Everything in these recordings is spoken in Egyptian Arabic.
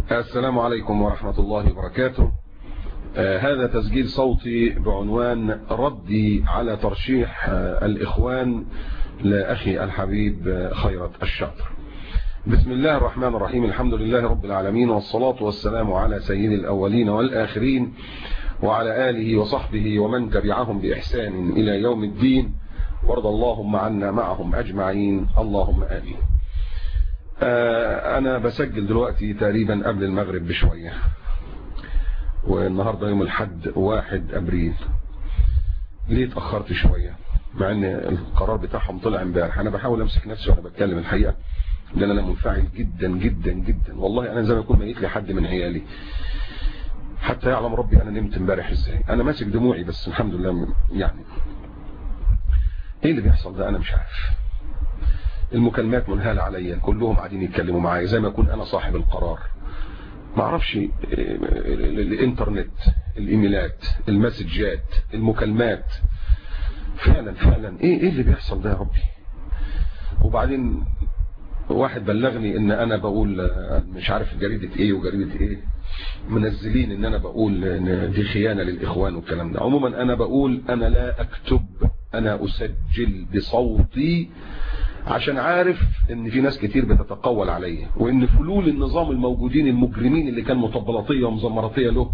السلام عليكم ورحمة الله وبركاته آه هذا تسجيل صوتي بعنوان ردي على ترشيح آه الإخوان لأخي الحبيب آه خيرة الشاطر بسم الله الرحمن الرحيم الحمد لله رب العالمين والصلاة والسلام على سيد الأولين والآخرين وعلى آله وصحبه ومن تبعهم بإحسان إلى يوم الدين وارض اللهم عنا معهم أجمعين اللهم آمين أنا بسجل دلوقتي تقريبا قبل المغرب بشوية والنهاردة يوم الحد واحد أبريل ليه اتأخرت شوية مع ان القرار بتاعهم طلع امبارح انا بحاول امسك نفسي وانا بتكلم الحقيقة لان انا منفعل جدا جدا جدا والله انا زي ما يكون ميت لي حد من عيالي حتى يعلم ربي انا نمت امبارح ازاي انا ماسك دموعي بس الحمد لله يعني ايه اللي بيحصل ده انا مش عارف المكالمات منهالة عليا كلهم قاعدين يتكلموا معايا زي ما اكون انا صاحب القرار ما اعرفش الانترنت الايميلات المسجات المكالمات فعلا فعلا ايه ايه اللي بيحصل ده يا ربي وبعدين واحد بلغني ان انا بقول مش عارف جريدة ايه وجريدة ايه منزلين ان انا بقول ان دي خيانة للاخوان والكلام ده عموما انا بقول انا لا اكتب انا اسجل بصوتي عشان عارف ان في ناس كتير بتتقول عليا وان فلول النظام الموجودين المجرمين اللي كان مطبلطية ومزمرطية له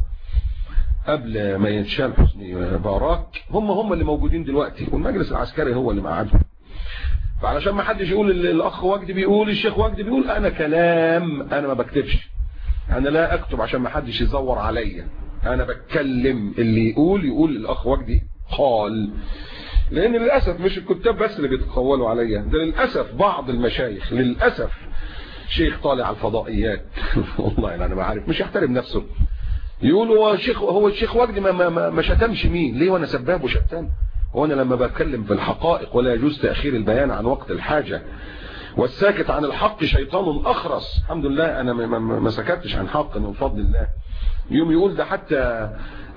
قبل ما ينشال حسني مبارك هم هم اللي موجودين دلوقتي والمجلس العسكري هو اللي مقعدهم فعلشان ما حدش يقول الاخ وجدي بيقول الشيخ وجدي بيقول انا كلام انا ما بكتبش انا لا اكتب عشان ما حدش يزور عليا انا بتكلم اللي يقول يقول الاخ وجدي قال لان للاسف مش الكتاب بس اللي بيتقولوا عليا ده للاسف بعض المشايخ للاسف شيخ طالع على الفضائيات والله انا ما عارف مش يحترم نفسه يقول هو الشيخ هو الشيخ وجدي ما ما, ما شتمش مين ليه وانا سباب وشتام هو انا لما بتكلم في الحقائق ولا يجوز تاخير البيان عن وقت الحاجه والساكت عن الحق شيطان اخرس الحمد لله انا ما, ما سكتش عن حق من فضل الله يوم يقول ده حتى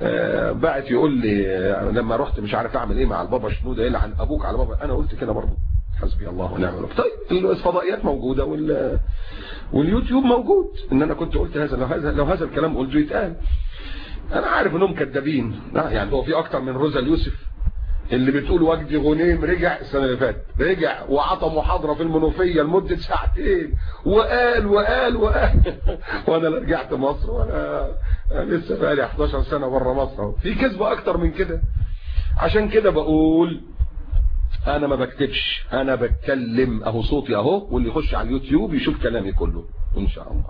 بعت يقول لي لما رحت مش عارف اعمل ايه مع البابا شنوده ايه عن ابوك على بابا انا قلت كده برضه حسبي الله ونعم الوكيل طيب الفضائيات موجوده وال واليوتيوب موجود ان انا كنت قلت هذا لو هذا لو هذا الكلام قلته يتقال انا عارف انهم كذابين يعني هو في اكتر من روزا اليوسف اللي بتقول وجدي غنيم رجع السنه اللي فاتت رجع وعطى محاضره في المنوفيه لمده ساعتين وقال وقال وقال وانا لا رجعت مصر ولا لسه بقالي 11 سنه بره مصر في كذبه اكتر من كده عشان كده بقول انا ما بكتبش انا بتكلم اهو صوتي اهو واللي يخش على اليوتيوب يشوف كلامي كله ان شاء الله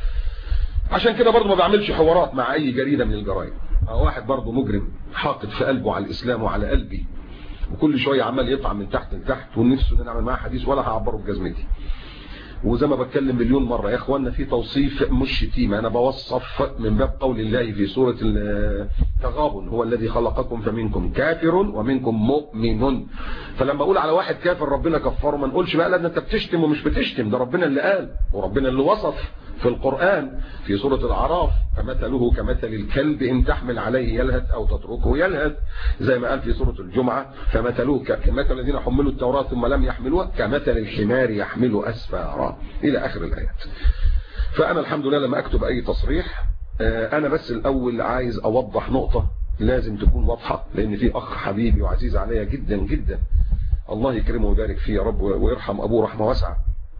عشان كده برضه ما بعملش حوارات مع اي جريدة من الجرايد واحد برضه مجرم حاطط في قلبه على الاسلام وعلى قلبي وكل شوية عمال يطعم من تحت لتحت ونفسه ان نعمل معاه حديث ولا هعبره بجزمتي وزي ما بتكلم مليون مرة يا اخوانا في توصيف مش شتيمة انا بوصف من باب قول الله في سورة التغابن هو الذي خلقكم فمنكم كافر ومنكم مؤمن فلما اقول على واحد كافر ربنا كفره ما نقولش بقى لا انت بتشتم ومش بتشتم ده ربنا اللي قال وربنا اللي وصف في القرآن في سورة الأعراف فمثله كمثل الكلب إن تحمل عليه يلهث أو تتركه يلهث زي ما قال في سورة الجمعة فمثله كمثل الذين حملوا التوراة ثم لم يحملوها كمثل الحمار يحمل أسفارا إلى آخر الآيات فأنا الحمد لله لما أكتب أي تصريح أنا بس الأول عايز أوضح نقطة لازم تكون واضحة لأن في أخ حبيبي وعزيز عليا جدا جدا الله يكرمه ويبارك فيه يا رب ويرحم أبوه رحمة واسعة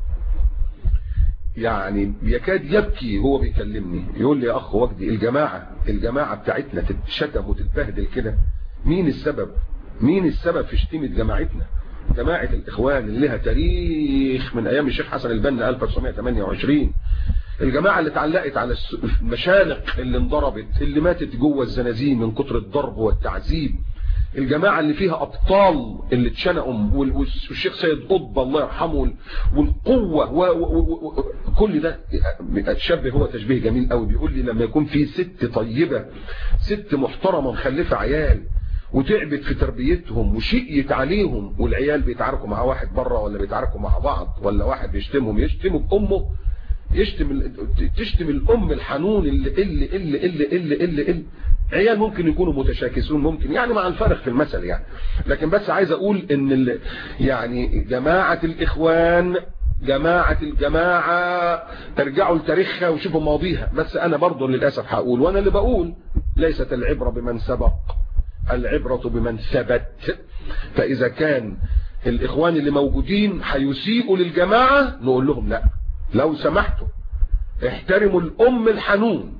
يعني يكاد يبكي هو بيكلمني يقول لي يا اخ وجدي الجماعة الجماعة بتاعتنا تتشتم وتتبهدل كده مين السبب مين السبب في شتيمة جماعتنا جماعة الاخوان اللي لها تاريخ من ايام الشيخ حسن البنا 1928 الجماعة اللي اتعلقت على المشانق اللي انضربت اللي ماتت جوه الزنازين من كتر الضرب والتعذيب الجماعة اللي فيها أبطال اللي اتشنقوا والشيخ سيد قطب الله يرحمه والقوة وكل ده شبه هو تشبيه جميل قوي بيقول لي لما يكون في ست طيبة ست محترمة مخلفة عيال وتعبت في تربيتهم وشقيت عليهم والعيال بيتعاركوا مع واحد بره ولا بيتعاركوا مع بعض ولا واحد بيشتمهم يشتموا بأمه يشتم تشتم الأم الحنون اللي اللي اللي اللي اللي اللي, اللي عيال ممكن يكونوا متشاكسون ممكن يعني مع الفرق في المثل يعني لكن بس عايز اقول ان يعني جماعة الاخوان جماعة الجماعة ارجعوا لتاريخها وشوفوا ماضيها بس انا برضو للأسف هقول وانا اللي بقول ليست العبرة بمن سبق العبرة بمن ثبت فاذا كان الاخوان اللي موجودين هيسيئوا للجماعة نقول لهم لا لو سمحتوا احترموا الام الحنون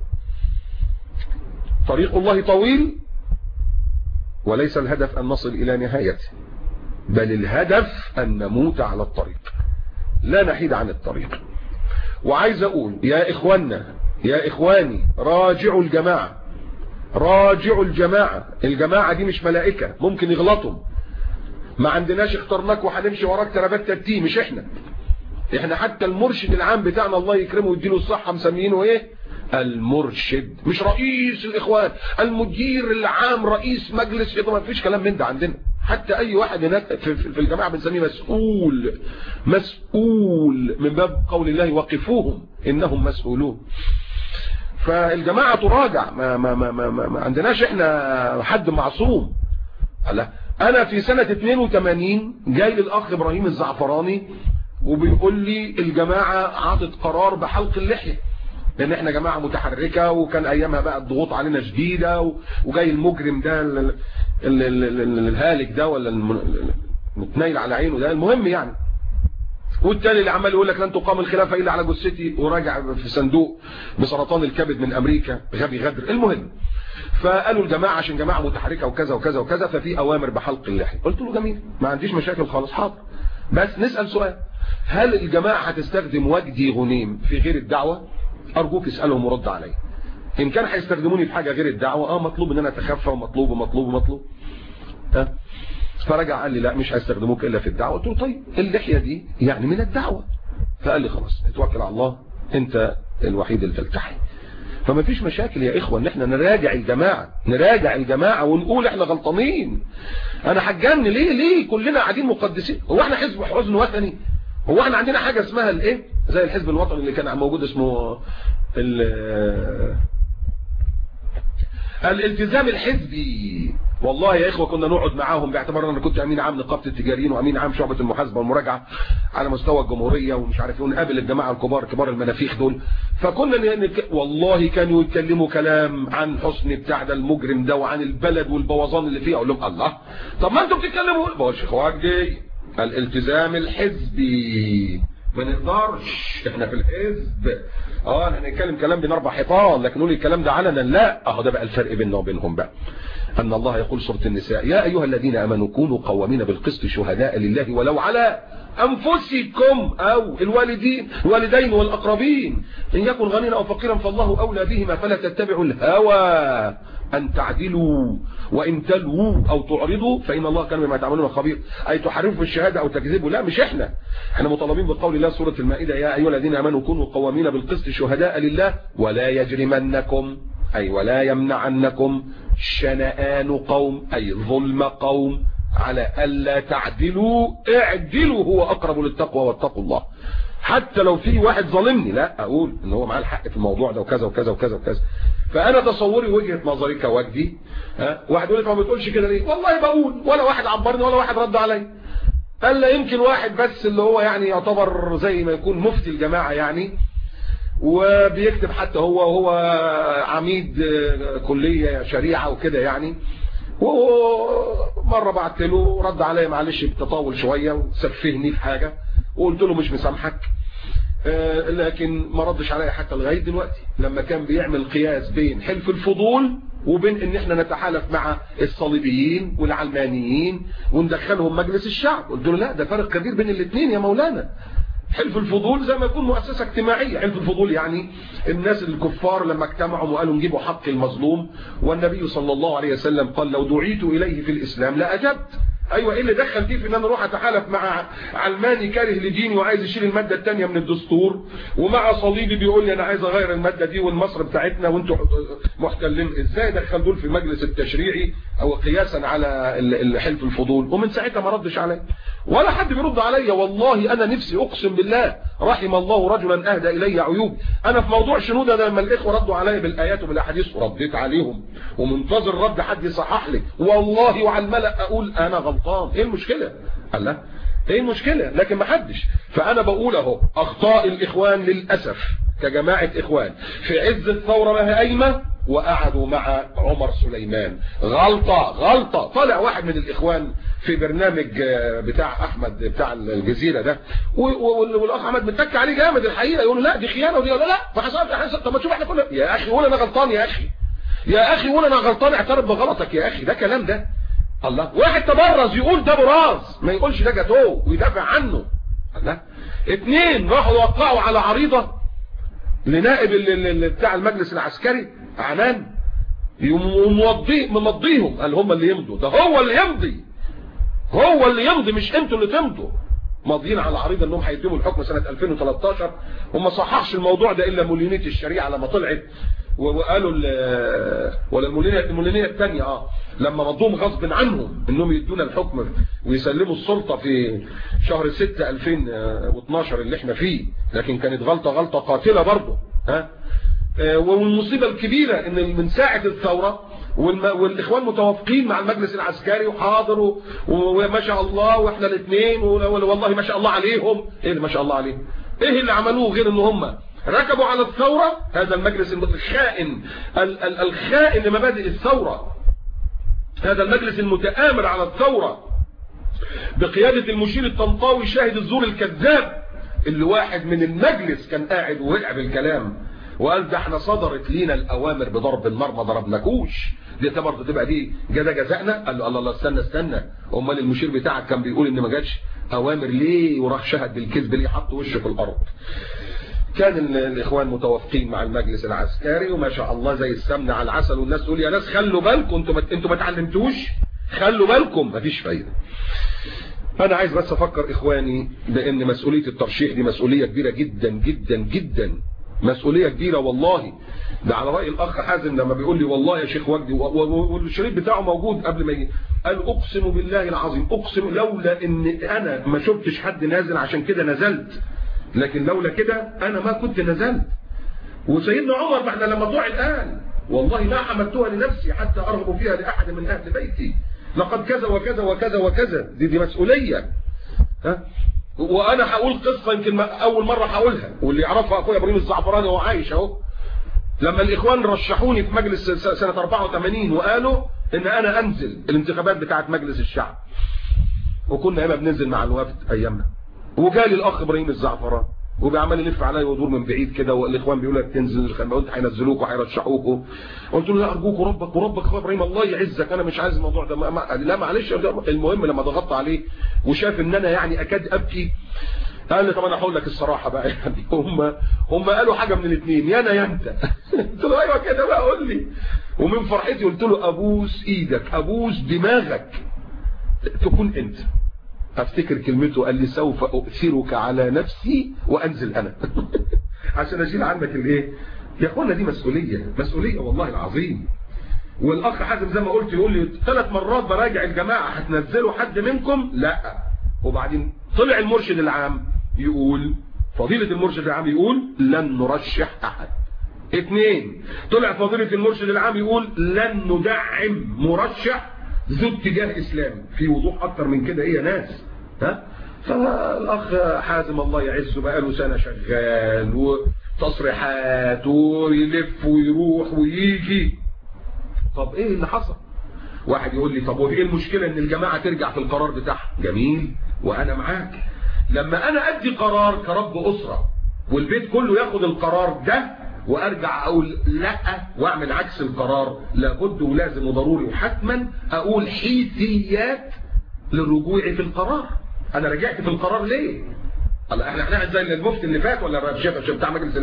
طريق الله طويل وليس الهدف ان نصل الى نهايته بل الهدف ان نموت على الطريق لا نحيد عن الطريق وعايز اقول يا اخوانا يا اخواني راجعوا الجماعة راجعوا الجماعة الجماعة دي مش ملائكة ممكن يغلطوا ما عندناش اخترناك وهنمشي وراك ترابات ترتي مش احنا احنا حتى المرشد العام بتاعنا الله يكرمه ويديله الصحة مسمينه ايه المرشد مش رئيس الاخوان المدير العام رئيس مجلس ما فيش كلام من ده عندنا حتى اي واحد هناك في, في الجماعة بنسميه مسؤول مسؤول من باب قول الله وقفوهم انهم مسؤولون فالجماعة تراجع ما, ما, ما, ما, ما, ما عندناش احنا حد معصوم لا انا في سنة 82 جاي للاخ ابراهيم الزعفراني وبيقول لي الجماعة عطت قرار بحلق اللحية لان احنا جماعة متحركة وكان ايامها بقى الضغوط علينا شديدة وجاي المجرم ده الهالك ده ولا المتنيل على عينه ده المهم يعني والتاني اللي عمال يقول لك لن تقام الخلافة الا على جثتي وراجع في صندوق بسرطان الكبد من امريكا غبي غدر المهم فقالوا الجماعة عشان جماعة متحركة وكذا وكذا وكذا ففي اوامر بحلق اللحية قلت له جميل ما عنديش مشاكل خالص حاضر بس نسأل سؤال هل الجماعة هتستخدم وجدي غنيم في غير الدعوة ارجوك اسألهم ورد علي ان كان هيستخدموني في حاجة غير الدعوة اه مطلوب ان انا اتخفى ومطلوب ومطلوب ومطلوب ها فرجع قال لي لا مش هيستخدموك الا في الدعوة قلت له طيب اللحية دي يعني من الدعوة فقال لي خلاص اتوكل على الله انت الوحيد اللي تلتحي فما فيش مشاكل يا اخوة ان احنا نراجع الجماعة نراجع الجماعة ونقول احنا غلطانين انا حجان ليه ليه كلنا قاعدين مقدسين هو احنا حزب حزن وثني هو احنا عندنا حاجة اسمها الايه زي الحزب الوطني اللي كان موجود اسمه الالتزام الحزبي والله يا اخوه كنا نقعد معاهم باعتبار انا كنت امين عام نقابه التجاريين وامين عام شعبه المحاسبه والمراجعه على مستوى الجمهوريه ومش عارف ايه ونقابل الجماعه الكبار كبار المنافيخ دول فكنا نك... والله كانوا يتكلموا كلام عن حسن بتاع ده المجرم ده وعن البلد والبوظان اللي فيها اقول لهم الله طب ما انتوا بتتكلموا ما يا اخواتي الالتزام الحزبي ما نقدرش احنا في الحزب اه احنا نتكلم كلام بين اربع حيطان لكن نقول الكلام ده علنا لا اهو ده بقى الفرق بيننا وبينهم بقى ان الله يقول سوره النساء يا ايها الذين امنوا كونوا قوامين بالقسط شهداء لله ولو على انفسكم او الوالدين الوالدين والاقربين ان يكن غنيا او فقيرا فالله اولى بهما فلا تتبعوا الهوى أن تعدلوا وإن تلووا أو تعرضوا فإن الله كان بما تعملون خبير أي تحرفوا في الشهادة أو تكذبوا لا مش إحنا إحنا مطالبين بقول الله سورة المائدة يا أيها الذين أمنوا كونوا قوامين بالقسط شهداء لله ولا يجرمنكم أي ولا يمنعنكم شنآن قوم أي ظلم قوم على ألا تعدلوا اعدلوا هو أقرب للتقوى واتقوا الله حتى لو في واحد ظالمني لا اقول ان هو معاه الحق في الموضوع ده وكذا وكذا وكذا وكذا فانا تصوري وجهه نظري كوجدي ها واحد يقول لي ما بتقولش كده ليه والله بقول ولا واحد عبرني ولا واحد رد عليا قال لا يمكن واحد بس اللي هو يعني يعتبر زي ما يكون مفتي الجماعه يعني وبيكتب حتى هو وهو عميد كليه شريعه وكده يعني ومره بعت له رد عليا معلش بتطاول شويه وسفهني في حاجه وقلت له مش مسامحك آه لكن ما ردش عليا حتى لغايه دلوقتي لما كان بيعمل قياس بين حلف الفضول وبين ان احنا نتحالف مع الصليبيين والعلمانيين وندخلهم مجلس الشعب قلت له لا ده فرق كبير بين الاثنين يا مولانا حلف الفضول زي ما يكون مؤسسة اجتماعية حلف الفضول يعني الناس الكفار لما اجتمعوا وقالوا نجيبوا حق المظلوم والنبي صلى الله عليه وسلم قال لو دعيت إليه في الإسلام لأجبت ايوه ايه اللي دخل فيه في ان انا اروح اتحالف مع علماني كاره لديني وعايز يشيل الماده الثانيه من الدستور ومع صليبي بيقول لي انا عايز اغير الماده دي والمصر بتاعتنا وانتوا محتلين ازاي دخل دول في المجلس التشريعي او قياسا على حلف الفضول ومن ساعتها ما ردش عليا ولا حد بيرد عليا والله انا نفسي اقسم بالله رحم الله رجلا اهدى الي عيوب انا في موضوع شنودة ده لما الاخوه ردوا عليا بالايات وبالاحاديث ورديت عليهم ومنتظر رد حد يصحح لي والله وعلى الملأ اقول انا غلطان ايه المشكله قال لا ايه المشكلة لكن ما حدش فانا بقول اهو اخطاء الاخوان للأسف كجماعة اخوان في عز الثورة ما هي قايمة وقعدوا مع عمر سليمان غلطة غلطة طلع واحد من الاخوان في برنامج بتاع احمد بتاع الجزيرة ده والاخ احمد متك عليه جامد الحقيقة يقول لا دي خيانة ودي لا لا فحسب طب ما تشوف احنا كنا يا اخي قول انا غلطان يا اخي يا اخي قول انا غلطان اعترف بغلطك يا اخي ده كلام ده الله واحد تبرز يقول ده براز ما يقولش ده جاتوه ويدافع عنه الله اتنين راحوا وقعوا على عريضة لنائب اللي بتاع المجلس العسكري عنان وموضيه ممضيهم قال هم اللي يمضوا ده هو اللي يمضي هو اللي يمضي مش انتوا اللي تمضوا ماضيين على عريضة انهم هيتموا الحكم سنة 2013 وما صححش الموضوع ده الا مولينية الشريعة لما طلعت وقالوا ولا المولينية المولينية الثانية اه لما مضوهم غصب عنهم انهم يدونا الحكم ويسلموا السلطة في شهر 6 2012 اللي احنا فيه لكن كانت غلطة غلطة قاتلة برضه ها والمصيبة الكبيرة ان من ساعة الثورة والاخوان متوافقين مع المجلس العسكري وحاضروا وما شاء الله واحنا الاثنين والله ما شاء الله عليهم ايه اللي ما شاء الله عليهم ايه اللي عملوه غير ان هم ركبوا على الثورة هذا المجلس الخائن الخائن لمبادئ الثورة هذا المجلس المتآمر على الثورة بقيادة المشير الطنطاوي شاهد الزور الكذاب اللي واحد من المجلس كان قاعد ووقع بالكلام وقال ده احنا صدرت لينا الاوامر بضرب النار ما ضربناكوش دي برضه تبقى دي جدا جزائنا قال له الله الله استنى استنى امال المشير بتاعك كان بيقول ان ما جاتش اوامر ليه وراح شهد بالكذب ليه حط وشه في الارض كان الاخوان متوافقين مع المجلس العسكري وما شاء الله زي السمنه على العسل والناس تقول يا ناس خلوا بالكم انتوا ما انتوا ما اتعلمتوش خلوا بالكم مفيش فايده انا عايز بس افكر اخواني بان مسؤوليه الترشيح دي مسؤوليه كبيره جدا جدا جدا مسؤوليه كبيره والله ده على راي الاخ حازم لما بيقول لي والله يا شيخ وجدي والشريط بتاعه موجود قبل ما يجي قال اقسم بالله العظيم اقسم لولا ان انا ما شفتش حد نازل عشان كده نزلت لكن لولا كده انا ما كنت نزلت وسيدنا عمر بعد لما ضاع الان والله ما حملتها لنفسي حتى ارغب فيها لاحد من اهل بيتي لقد كذا وكذا وكذا وكذا دي دي مسؤوليه ها وانا هقول قصه يمكن اول مره هقولها واللي يعرفها اخويا ابراهيم الزعفراني وهو عايش اهو لما الاخوان رشحوني في مجلس سنه 84 وقالوا ان انا انزل الانتخابات بتاعه مجلس الشعب وكنا اما بننزل مع الوفد ايامنا وجالي الاخ ابراهيم الزعفراني وبيعمل يلف عليا ويدور من بعيد كده والاخوان بيقول لك تنزل ما قلت هينزلوك وهيرشحوك قلت له لا ارجوك وربك وربك اخويا ابراهيم الله يعزك انا مش عايز الموضوع ده ما ما لا معلش المهم لما ضغطت عليه وشاف ان انا يعني اكاد ابكي قال لي طب انا هقول لك الصراحه بقى يعني هم هم قالوا حاجه من الاثنين يا انا يا انت قلت له ايوه كده بقى قول لي ومن فرحتي قلت له ابوس ايدك ابوس دماغك تكون انت افتكر كلمته قال لي سوف اؤثرك على نفسي وانزل انا عشان اشيل عنك الايه يا اخوانا دي مسؤوليه مسؤوليه والله العظيم والاخ حازم زي ما قلت يقول لي ثلاث مرات براجع الجماعه هتنزلوا حد منكم لا وبعدين طلع المرشد العام يقول فضيله المرشد العام يقول لن نرشح احد اثنين طلع فضيله المرشد العام يقول لن ندعم مرشح ذو اتجاه اسلامي في وضوح اكتر من كده ايه يا ناس ها فالاخ حازم الله يعزه بقى له سنه شغال وتصريحات ويلف ويروح ويجي طب ايه اللي حصل واحد يقول لي طب وايه المشكله ان الجماعه ترجع في القرار بتاعها جميل وانا معاك لما انا ادي قرار كرب اسره والبيت كله ياخد القرار ده وارجع اقول لا واعمل عكس القرار لابد ولازم وضروري وحتما اقول حيثيات للرجوع في القرار انا رجعت في القرار ليه الله احنا هنعمل زي المفتي اللي فات ولا الشيخ بتاع مجلس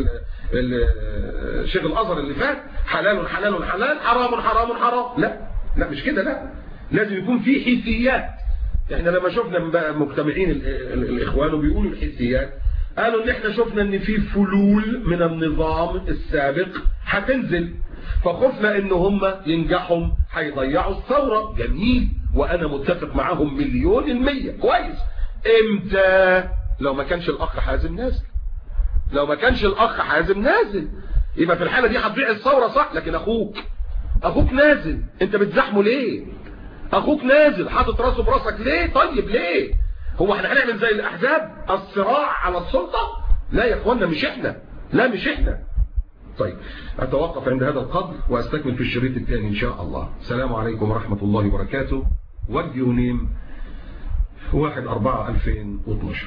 الشيخ الازهر اللي فات حلال حلال حلال حرام حرام حرام لا لا مش كده لا لازم يكون في حيثيات احنا لما شفنا مجتمعين الاخوان وبيقولوا الحيثيات قالوا ان احنا شفنا ان في فلول من النظام السابق هتنزل فخفنا ان هم ينجحوا هيضيعوا الثورة جميل وانا متفق معاهم مليون المية كويس امتى لو ما كانش الاخ حازم نازل لو ما كانش الاخ حازم نازل يبقى في الحالة دي هتضيع الثورة صح لكن اخوك اخوك نازل انت بتزحمه ليه اخوك نازل حاطط راسه براسك ليه طيب ليه هو احنا هنعمل زي الاحزاب الصراع على السلطة لا يا اخوانا مش احنا لا مش احنا طيب اتوقف عند هذا القدر واستكمل في الشريط الثاني ان شاء الله السلام عليكم ورحمة الله وبركاته وات يو نيم 1 4 2012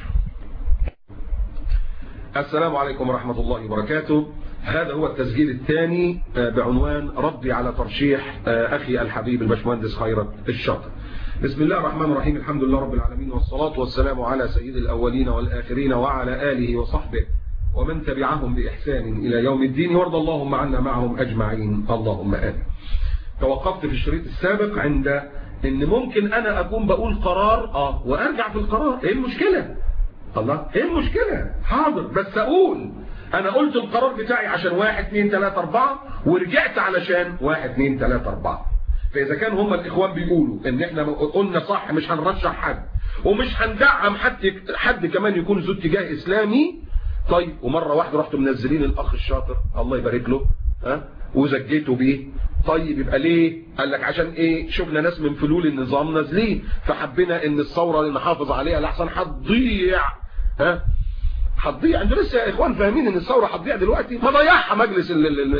السلام عليكم ورحمة الله وبركاته هذا هو التسجيل الثاني بعنوان ردي على ترشيح أخي الحبيب الباشمهندس خيرت الشاطر بسم الله الرحمن الرحيم الحمد لله رب العالمين والصلاة والسلام على سيد الأولين والآخرين وعلى آله وصحبه ومن تبعهم بإحسان إلى يوم الدين وارض اللهم عنا معهم أجمعين اللهم آمين توقفت في الشريط السابق عند ان ممكن انا اكون بقول قرار اه وارجع في القرار ايه المشكلة الله ايه المشكلة حاضر بس اقول انا قلت القرار بتاعي عشان واحد اتنين تلاتة اربعة ورجعت علشان واحد اتنين تلاتة اربعة فاذا كان هم الاخوان بيقولوا ان احنا قلنا صح مش هنرشح حد ومش هندعم حد حد كمان يكون ذو اتجاه اسلامي طيب ومرة واحدة رحتوا منزلين الاخ الشاطر الله يبارك له ها وزجيته بيه طيب يبقى ليه قال لك عشان ايه شفنا ناس من فلول النظام نازلين فحبينا ان الثورة اللي نحافظ عليها لحسن هتضيع ها هتضيع انتوا لسه يا اخوان فاهمين ان الثورة هتضيع دلوقتي ما ضيعها مجلس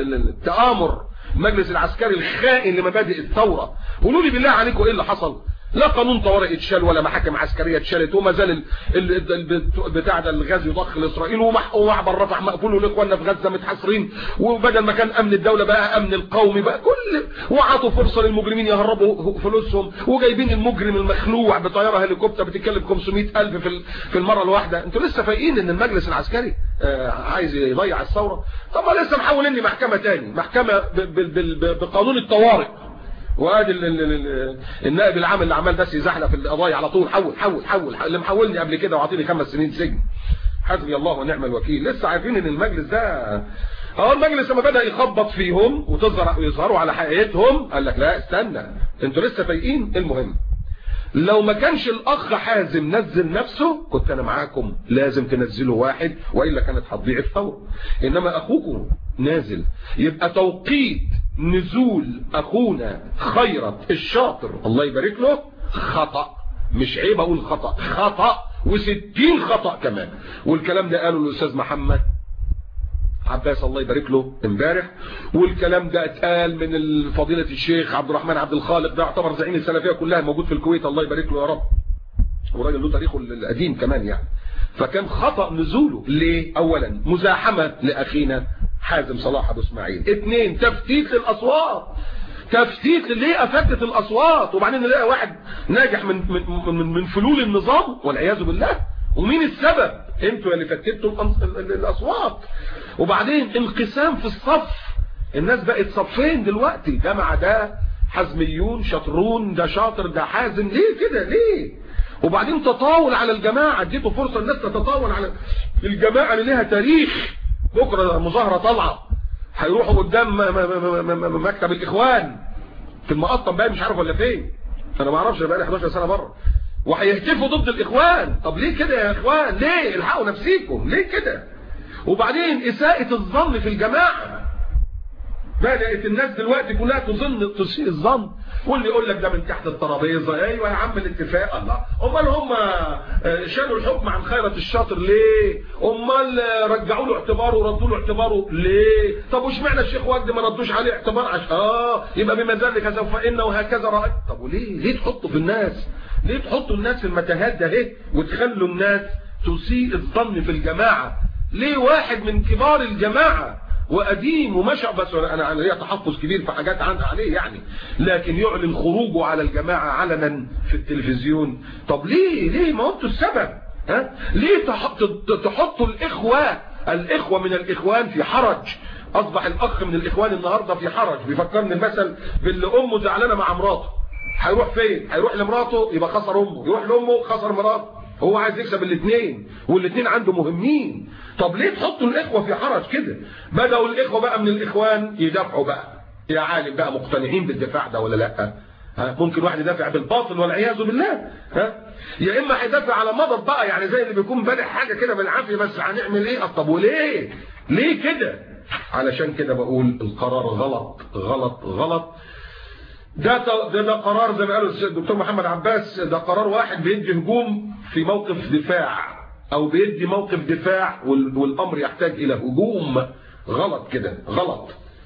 التآمر المجلس العسكري الخائن لمبادئ الثورة قولوا لي بالله عليكم ايه اللي حصل لا قانون طوارئ اتشال ولا محاكم عسكريه اتشالت وما زال بتاع ده الغاز يضخ لاسرائيل ومعبر رفح مقفول والاخواننا في غزه متحاصرين وبدل ما كان امن الدوله بقى امن القومي بقى كل وعطوا فرصه للمجرمين يهربوا فلوسهم وجايبين المجرم المخلوع بطياره هليكوبتر بتتكلم 500000 في في المره الواحده انتوا لسه فايقين ان المجلس العسكري عايز يضيع الثوره طب ما لسه محولين محكمه تاني محكمه بقانون الطوارئ وادي النائب العام اللي عمال بس يزحلق في القضايا على طول حول حول حول اللي محولني قبل كده وعطيني خمس سنين سجن حسبي الله ونعم الوكيل لسه عارفين ان المجلس ده اه المجلس لما بدا يخبط فيهم وتظهر ويظهروا على حقيقتهم قال لك لا استنى انتوا لسه فايقين المهم لو ما كانش الاخ حازم نزل نفسه كنت انا معاكم لازم تنزلوا واحد والا كانت هتضيع الثوره انما اخوكم نازل يبقى توقيت نزول اخونا خيرت الشاطر الله يبارك له خطأ مش عيب اقول خطأ خطأ وستين خطأ كمان والكلام ده قاله الاستاذ محمد عباس الله يبارك له امبارح والكلام ده اتقال من فضيلة الشيخ عبد الرحمن عبد الخالق ده يعتبر زعيم السلفية كلها موجود في الكويت الله يبارك له يا رب وراجل له تاريخه القديم كمان يعني فكان خطأ نزوله ليه اولا مزاحمة لاخينا حازم صلاح ابو اسماعيل اثنين تفتيت للاصوات تفتيت ليه افدت الاصوات وبعدين نلاقي واحد ناجح من من من, من فلول النظام والعياذ بالله ومين السبب انتوا اللي فتتوا الاصوات وبعدين انقسام في الصف الناس بقت صفين دلوقتي جمع ده حزميون شاطرون ده شاطر ده حازم ليه كده ليه وبعدين تطاول على الجماعة اديته فرصة الناس تتطاول على الجماعة اللي ليها تاريخ بكرة مظاهرة طالعة هيروحوا قدام مكتب الاخوان في المقطم بقى مش عارف ولا فين انا ما اعرفش بقى لي 11 سنة بره وهيهتفوا ضد الاخوان طب ليه كده يا اخوان ليه الحقوا نفسيكم ليه كده وبعدين اساءة الظن في الجماعة بدأت الناس دلوقتي كلها تظن تسيء الظن واللي يقول لك ده من تحت الترابيزه ايوه يا عم الاتفاق الله امال هم شالوا الحكم عن خيرة الشاطر ليه امال رجعوا له اعتباره وردوا له اعتباره ليه طب وش معنى الشيخ وجد ما ردوش عليه اعتبار عشان اه يبقى بما ذلك سوف ان وهكذا رايت طب وليه ليه تحطوا في الناس ليه تحطوا الناس في المتاهات ده اهي وتخلوا الناس تسيء الظن في الجماعه ليه واحد من كبار الجماعه وقديم ومشى بس انا انا ليا تحفظ كبير في حاجات عنها عليه يعني لكن يعلن خروجه على الجماعه علنا في التلفزيون طب ليه ليه ما انتوا السبب ها ليه تحطوا الاخوه الاخوه من الاخوان في حرج اصبح الاخ من الاخوان النهارده في حرج بيفكرني المثل باللي امه زعلانه مع مراته هيروح فين هيروح لمراته يبقى خسر امه يروح لامه خسر مراته هو عايز يكسب الاثنين والاثنين عنده مهمين طب ليه تحطوا الاخوة في حرج كده بدأوا الاخوة بقى من الاخوان يدافعوا بقى يا عالم بقى مقتنعين بالدفاع ده ولا لا ها ممكن واحد يدافع بالباطل والعياذ بالله ها يا اما هيدافع على مضض بقى يعني زي اللي بيكون بادئ حاجه كده بالعافيه بس هنعمل ايه طب وليه ليه كده علشان كده بقول القرار غلط غلط غلط ده ده, ده قرار زي ما قال الدكتور محمد عباس ده قرار واحد بيدي هجوم في موقف دفاع او بيدي موقف دفاع والامر يحتاج الى هجوم غلط كده غلط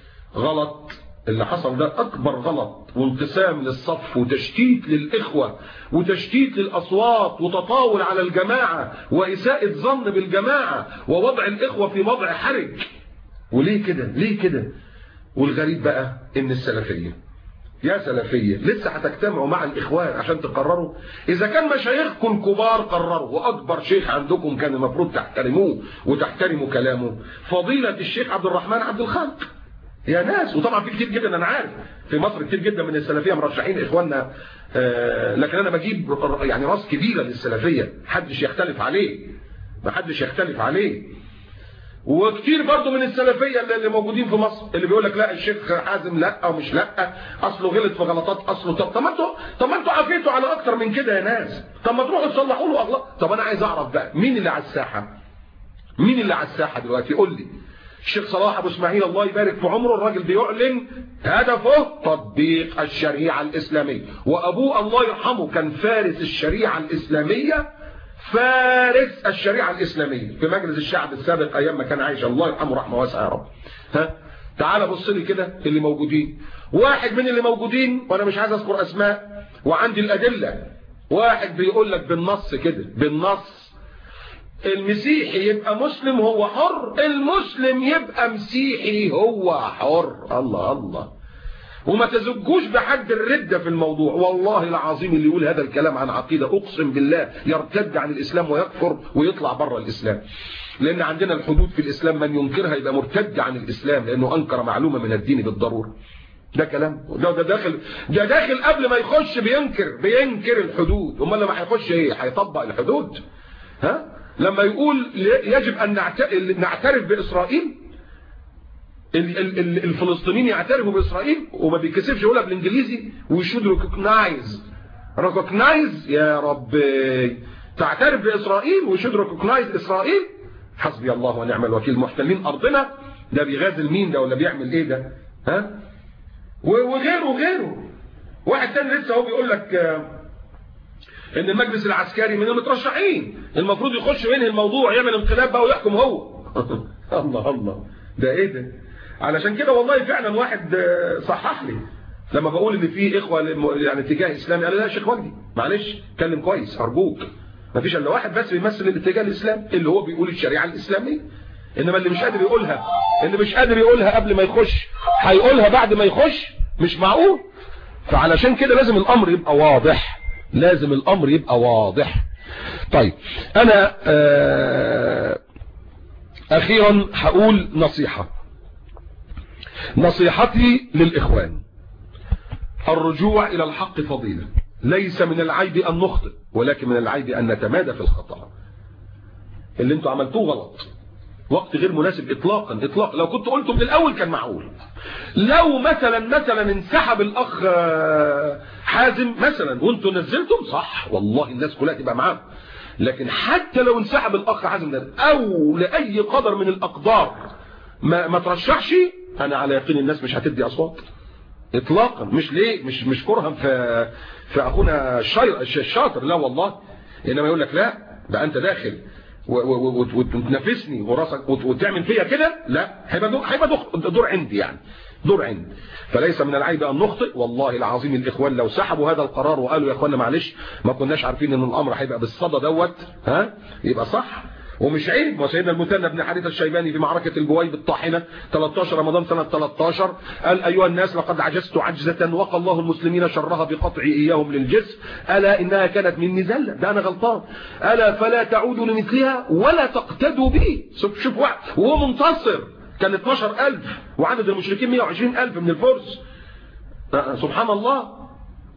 غلط اللي حصل ده اكبر غلط وانقسام للصف وتشتيت للاخوة وتشتيت للاصوات وتطاول على الجماعة واساءة ظن بالجماعة ووضع الاخوة في وضع حرج وليه كده ليه كده والغريب بقى ان السلفية يا سلفية لسه هتجتمعوا مع الإخوان عشان تقرروا إذا كان مشايخكم الكبار قرروا وأكبر شيخ عندكم كان المفروض تحترموه وتحترموا كلامه فضيلة الشيخ عبد الرحمن عبد الخالق يا ناس وطبعا في كتير جدا أنا عارف في مصر كتير جدا من السلفية مرشحين إخواننا آه لكن أنا بجيب يعني راس كبيرة للسلفية محدش يختلف عليه محدش يختلف عليه وكتير برضو من السلفية اللي موجودين في مصر اللي بيقول لك لا الشيخ حازم لا او مش لا اصله غلط في غلطات اصله طب طب ما انتوا طب ما انتوا عفيتوا على اكتر من كده يا ناس طب ما تروحوا تصلحوا له اغلاط طب انا عايز اعرف بقى مين اللي على الساحه مين اللي على الساحه دلوقتي قول لي الشيخ صلاح ابو اسماعيل الله يبارك في عمره الراجل بيعلن هدفه تطبيق الشريعه الاسلاميه وابوه الله يرحمه كان فارس الشريعه الاسلاميه فارس الشريعة الإسلامية في مجلس الشعب السابق أيام ما كان عايش الله يرحمه رحمة واسعة يا رب ها تعال بص لي كده اللي موجودين واحد من اللي موجودين وأنا مش عايز أذكر أسماء وعندي الأدلة واحد بيقول لك بالنص كده بالنص المسيحي يبقى مسلم هو حر المسلم يبقى مسيحي هو حر الله الله وما تزجوش بحد الردة في الموضوع والله العظيم اللي يقول هذا الكلام عن عقيدة أقسم بالله يرتد عن الإسلام ويكفر ويطلع بره الإسلام لأن عندنا الحدود في الإسلام من ينكرها يبقى مرتد عن الإسلام لأنه أنكر معلومة من الدين بالضرورة ده كلام ده, ده داخل ده داخل قبل ما يخش بينكر بينكر الحدود امال لما هيخش ايه هيطبق الحدود ها لما يقول يجب ان نعترف باسرائيل الفلسطينيين يعترفوا باسرائيل وما بيتكسفش يقولها بالانجليزي ويشود ريكوجنايز ريكوجنايز يا رب تعترف باسرائيل ويشود ريكوجنايز اسرائيل حسبي الله ونعم الوكيل محتلين ارضنا ده بيغازل مين ده ولا بيعمل ايه ده ها وغيره وغيره واحد تاني لسه هو بيقول لك ان المجلس العسكري من المترشحين المفروض يخش وينهي الموضوع يعمل انقلاب بقى ويحكم هو الله الله ده ايه ده علشان كده والله فعلا واحد صحح لي لما بقول ان في اخوه يعني اتجاه اسلامي قال لا يا شيخ وجدي معلش اتكلم كويس ارجوك ما فيش الا واحد بس بيمثل الاتجاه الاسلامي اللي هو بيقول الشريعه الاسلاميه انما اللي مش قادر يقولها اللي مش قادر يقولها قبل ما يخش هيقولها بعد ما يخش مش معقول فعلشان كده لازم الامر يبقى واضح لازم الامر يبقى واضح طيب انا آه اخيرا هقول نصيحة نصيحتي للاخوان الرجوع الى الحق فضيلة ليس من العيب ان نخطئ ولكن من العيب ان نتمادى في الخطأ اللي انتوا عملتوه غلط وقت غير مناسب اطلاقا اطلاقا لو كنت قلته من الاول كان معقول لو مثلا مثلا انسحب الاخ حازم مثلا وانتوا نزلتم صح والله الناس كلها تبقى معاه لكن حتى لو انسحب الاخ حازم ده او لاي قدر من الاقدار ما, ما ترشحش انا على يقين الناس مش هتدي اصوات اطلاقا مش ليه مش مش كرها في في اخونا الشاطر لا والله انما يقول لك لا ده انت داخل وتنافسني وراسك وتعمل فيا كده لا هيبقى دور هيبقى دور عندي يعني دور عندي فليس من العيب ان نخطئ والله العظيم الاخوان لو سحبوا هذا القرار وقالوا يا اخوانا معلش ما كناش عارفين ان الامر هيبقى بالصدى دوت ها يبقى صح ومش عيب وسيدنا المثنى بن حارثه الشيباني في معركة البويب الطاحنة 13 رمضان سنة 13 قال أيها الناس لقد عجزت عجزة وقى الله المسلمين شرها بقطع إياهم للجسر ألا إنها كانت مني زلة ده أنا غلطان ألا فلا تعودوا لمثلها ولا تقتدوا بي شوف شوف واحد وهو منتصر كان 12000 وعدد المشركين 120000 من الفرس سبحان الله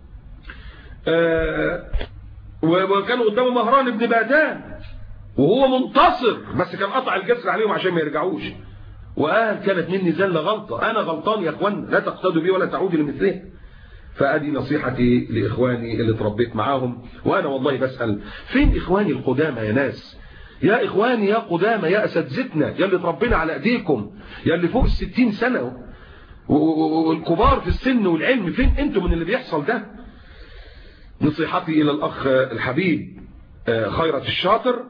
وكانوا قدامه مهران بن بادان وهو منتصر بس كان قطع الجسر عليهم عشان ما يرجعوش وقال كانت مني زلة غلطة انا غلطان يا اخوان لا تقتدوا بي ولا تعودوا لمثله فادي نصيحتي لاخواني اللي اتربيت معاهم وانا والله بسأل فين اخواني القدامى يا ناس يا اخواني يا قدامى يا اساتذتنا يا اللي اتربينا على ايديكم يا اللي فوق الستين سنة والكبار في السن والعلم فين انتم من اللي بيحصل ده نصيحتي الى الاخ الحبيب خيرت الشاطر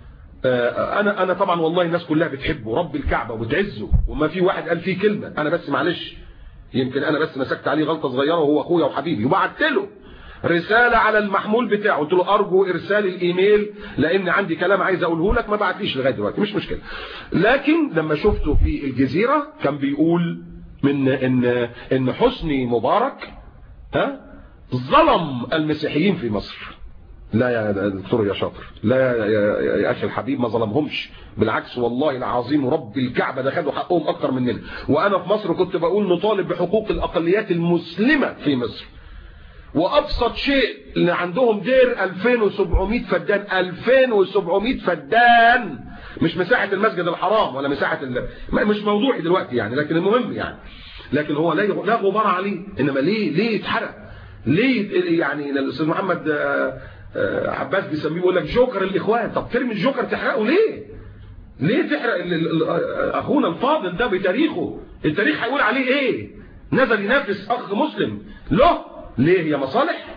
انا انا طبعا والله الناس كلها بتحبه رب الكعبه وبتعزه وما في واحد قال فيه كلمه انا بس معلش يمكن انا بس مسكت عليه غلطه صغيره وهو اخويا وحبيبي وبعت له رساله على المحمول بتاعه قلت له ارجو ارسال الايميل لان عندي كلام عايز اقوله لك ما بعتليش لغايه دلوقتي مش مشكله لكن لما شفته في الجزيره كان بيقول من ان ان حسني مبارك ها ظلم المسيحيين في مصر لا يا دكتور يا شاطر لا يا, يا, يا اخي الحبيب ما ظلمهمش بالعكس والله العظيم رب الكعبه ده خدوا حقهم اكتر مننا وانا في مصر كنت بقول نطالب بحقوق الاقليات المسلمه في مصر وابسط شيء اللي عندهم دير 2700 فدان 2700 فدان مش مساحه المسجد الحرام ولا مساحه ال... مش موضوعي دلوقتي يعني لكن المهم يعني لكن هو لا لا غبار عليه انما ليه ليه يتحرق ليه يعني الاستاذ محمد عباس بيسميه يقول لك جوكر الاخوان طب ترمي الجوكر تحرقه ليه ليه تحرق اخونا الفاضل ده بتاريخه التاريخ هيقول عليه ايه نزل ينافس اخ مسلم له ليه هي مصالح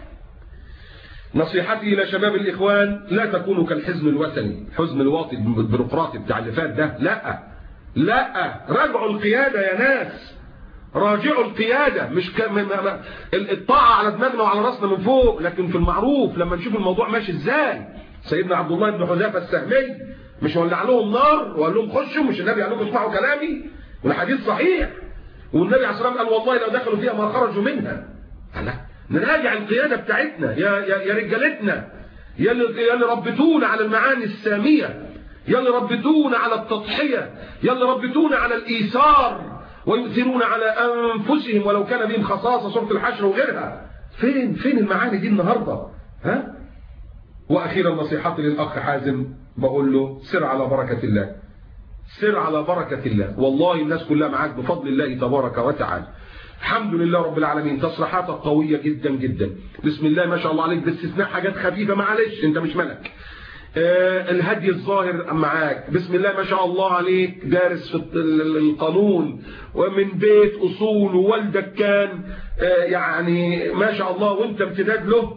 نصيحتي الى شباب الاخوان لا تكونوا كالحزب الوثني حزب الواطي البيروقراطي بتاع اللي فات ده لا لا راجعوا القياده يا ناس راجعوا القيادة مش ك... م... م... الطاعة على دماغنا وعلى راسنا من فوق لكن في المعروف لما نشوف الموضوع ماشي ازاي سيدنا عبد الله بن حذافة السهمي مش ولع لهم نار وقال لهم خشوا مش النبي قال لهم اسمعوا كلامي والحديث صحيح والنبي عليه الصلاه والسلام قال والله لو دخلوا فيها ما خرجوا منها لا نراجع القيادة بتاعتنا يا يا, يا رجالتنا يا اللي يا اللي ربتونا على المعاني السامية يا اللي ربتونا على التضحية يا اللي ربتونا على الإيثار ويؤثرون على أنفسهم ولو كان بهم خصاصة سورة الحشر وغيرها فين فين المعاني دي النهاردة ها وأخيرا نصيحتي للأخ حازم بقول له سر على بركة الله سر على بركة الله والله الناس كلها معاك بفضل الله تبارك وتعالى الحمد لله رب العالمين تصريحاتك قوية جدا جدا بسم الله ما شاء الله عليك باستثناء حاجات خفيفة معلش انت مش ملك آه الهدي الظاهر معاك بسم الله ما شاء الله عليك دارس في القانون ومن بيت أصول ووالدك كان آه يعني ما شاء الله وانت امتداد له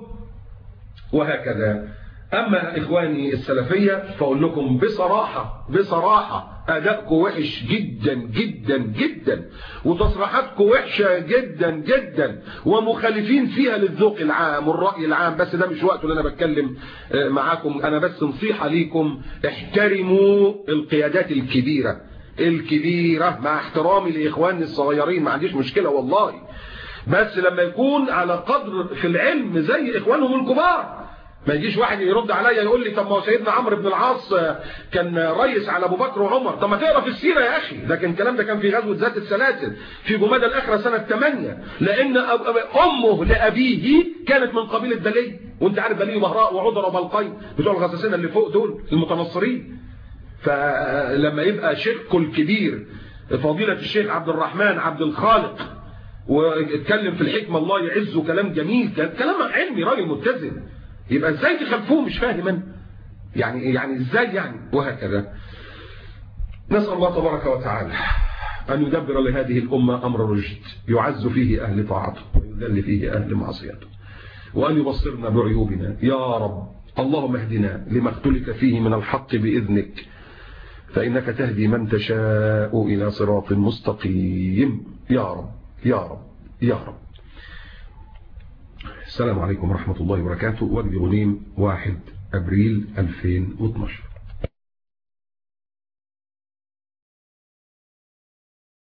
وهكذا أما إخواني السلفية فأقول لكم بصراحة بصراحة أداءكم وحش جدا جدا جدا وتصريحاتكم وحشة جدا جدا ومخالفين فيها للذوق العام والرأي العام بس ده مش وقته اللي أنا بتكلم معاكم أنا بس نصيحة ليكم احترموا القيادات الكبيرة الكبيرة مع احترامي لإخواني الصغيرين ما عنديش مشكلة والله بس لما يكون على قدر في العلم زي إخوانهم الكبار ما يجيش واحد يرد عليا يقول لي طب ما هو سيدنا عمرو بن العاص كان ريس على ابو بكر وعمر طب ما تقرا في السيره يا اخي لكن الكلام ده كان في غزوه ذات السلاسل في جمادى الاخره سنه 8 لان امه لابيه كانت من قبيله بلي وانت عارف بلي وبهراء وعذر وبلقين بتوع الغساسنه اللي فوق دول المتنصرين فلما يبقى شيخكم الكبير فضيله الشيخ عبد الرحمن عبد الخالق واتكلم في الحكمه الله يعزه كلام جميل كلام علمي راجل متزن يبقى ازاي تخلفوه مش فاهم انا يعني يعني ازاي يعني وهكذا نسأل الله تبارك وتعالى أن يدبر لهذه الأمة أمر رشد يعز فيه أهل طاعته ويذل فيه أهل معصيته وأن يبصرنا بعيوبنا يا رب اللهم اهدنا لما اختلف فيه من الحق بإذنك فإنك تهدي من تشاء إلى صراط مستقيم يا رب يا رب يا رب السلام عليكم ورحمة الله وبركاته وجه غنيم 1 أبريل 2012